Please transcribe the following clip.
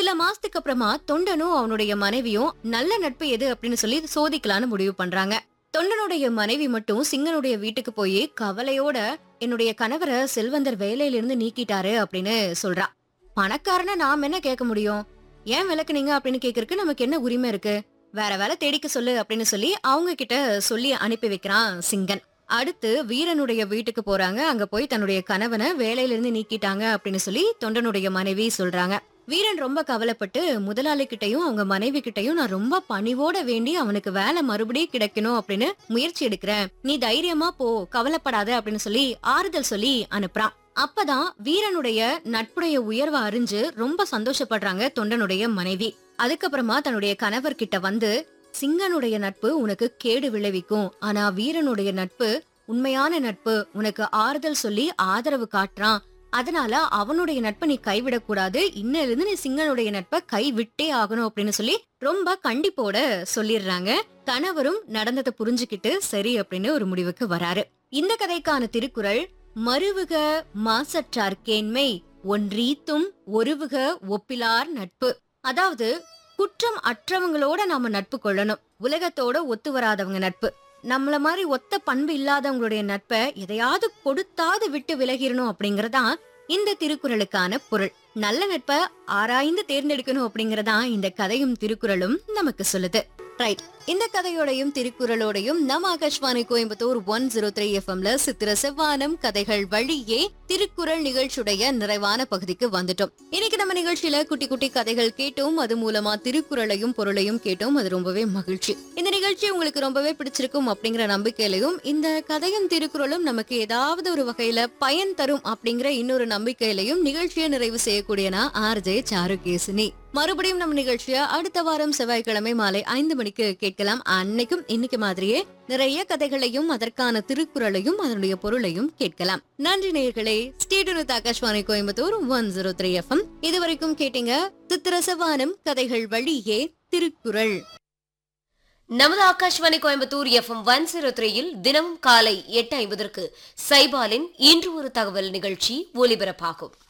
சில மாசத்துக்கு அப்புறமா தொண்டனும் அவனுடைய மனைவியும் நல்ல நட்பு எது அப்படின்னு சொல்லி சோதிக்கலான்னு முடிவு பண்றாங்க தொண்டனுடைய மனைவி மட்டும் சிங்கனுடைய வீட்டுக்கு போய் கவலையோட என்னுடைய கணவரை செல்வந்தர் வேலையில இருந்து நீக்கிட்டாரு அப்படின்னு சொல்றா பணக்காரனை நாம் என்ன கேட்க முடியும் ஏன் விளக்குனீங்க அப்படின்னு கேக்குறதுக்கு நமக்கு என்ன உரிமை இருக்கு வேற வேலை தேடிக்க சொல்லு அப்படின்னு சொல்லி அவங்க கிட்ட சொல்லி அனுப்பி வைக்கிறான் சிங்கன் அடுத்து வீரனுடைய வீட்டுக்கு போறாங்க அங்க போய் தன்னுடைய கணவனை வேலையில இருந்து நீக்கிட்டாங்க அப்படின்னு சொல்லி தொண்டனுடைய மனைவி சொல்றாங்க வீரன் ரொம்ப கவலைப்பட்டு முதலாளி கிட்டயும் அவங்க மனைவி கிட்டயும் நான் ரொம்ப பணிவோட வேண்டி அவனுக்கு வேலை மறுபடியும் கிடைக்கணும் அப்படின்னு முயற்சி எடுக்கிறேன் நீ தைரியமா போ கவலைப்படாத அப்படின்னு சொல்லி ஆறுதல் சொல்லி அனுப்புறான் அப்பதான் வீரனுடைய நட்புடைய உயர்வை அறிஞ்சு ரொம்ப சந்தோஷப்படுறாங்க தொண்டனுடைய மனைவி அதுக்கப்புறமா தன்னுடைய கணவர் கிட்ட வந்து சிங்கனுடைய நட்பு உனக்கு கேடு விளைவிக்கும் ஆனா வீரனுடைய நட்பு உண்மையான நட்பு உனக்கு ஆறுதல் சொல்லி ஆதரவு காட்டுறான் அதனால அவனுடைய நட்பை நீ கைவிடக் கூடாது இன்னையில இருந்து நீ சிங்கனுடைய நட்பை கைவிட்டே ஆகணும் அப்படின்னு சொல்லி ரொம்ப கண்டிப்போட சொல்லிடுறாங்க கணவரும் நடந்ததை புரிஞ்சுக்கிட்டு சரி அப்படின்னு ஒரு முடிவுக்கு வராரு இந்த கதைக்கான திருக்குறள் மருவுக மாசற்றார் கேண்மை ஒன்றீத்தும் ஒருவுக ஒப்பிலார் நட்பு அதாவது குற்றம் அற்றவங்களோட நாம நட்பு கொள்ளணும் உலகத்தோட ஒத்து வராதவங்க நட்பு நம்மள மாதிரி ஒத்த பண்பு இல்லாதவங்களுடைய நட்பை எதையாவது கொடுத்தாது விட்டு விலகிரணும் அப்படிங்கறதான் இந்த திருக்குறளுக்கான பொருள் நல்ல நட்பை ஆராய்ந்து தேர்ந்தெடுக்கணும் அப்படிங்கறதான் இந்த கதையும் திருக்குறளும் நமக்கு சொல்லுது ரைட் இந்த கதையோடையும் திருக்குறளோடையும் நம்ம Akashvani Coimbatore one zero three எஃப்எம்ல சித்திர செவ்வானம் கதைகள் வழியே திருக்குறள் நிகழ்ச்சியுடைய நிறைவான பகுதிக்கு வந்துட்டோம் இன்னைக்கு நம்ம நிகழ்ச்சியில குட்டி குட்டி கதைகள் கேட்டோம் அது மூலமா திருக்குறளையும் பொருளையும் கேட்டோம் அது ரொம்பவே மகிழ்ச்சி இந்த நிகழ்ச்சி உங்களுக்கு ரொம்பவே பிடிச்சிருக்கும் அப்படிங்கிற நம்பிக்கையிலையும் இந்த கதையும் திருக்குறளும் நமக்கு ஏதாவது ஒரு வகையில பயன் தரும் அப்படிங்கிற இன்னொரு நம்பிக்கையிலையும் நிகழ்ச்சியை நிறைவு செய்யக்கூடிய நான் ஆர்ஜே சாருகேசினி மறுபடியும் நம்ம நிகழ்ச்சியை அடுத்த வாரம் செவ்வாய்க்கிழமை மாலை ஐந்து மணிக்கு கேட்கலாம் அன்னைக்கும் இன்னைக்கு மாதிரியே நிறைய கதைகளையும் அதற்கான திருக்குறளையும் அதனுடைய பொருளையும் கேட்கலாம் நன்றி நேயர்களே state Akashvani Coimbatore one zero three FM இதுவரைக்கும் கேட்டீங்க சித்திரசவானம் கதைகள் வழியே திருக்குறள் நமது Akashvani Coimbatore FM one zero த்ரீயில் தினமும் காலை எட்டு ஐம்பதற்கு சைபாலின் இன்று ஒரு தகவல் நிகழ்ச்சி ஒலிபரப்பாகும்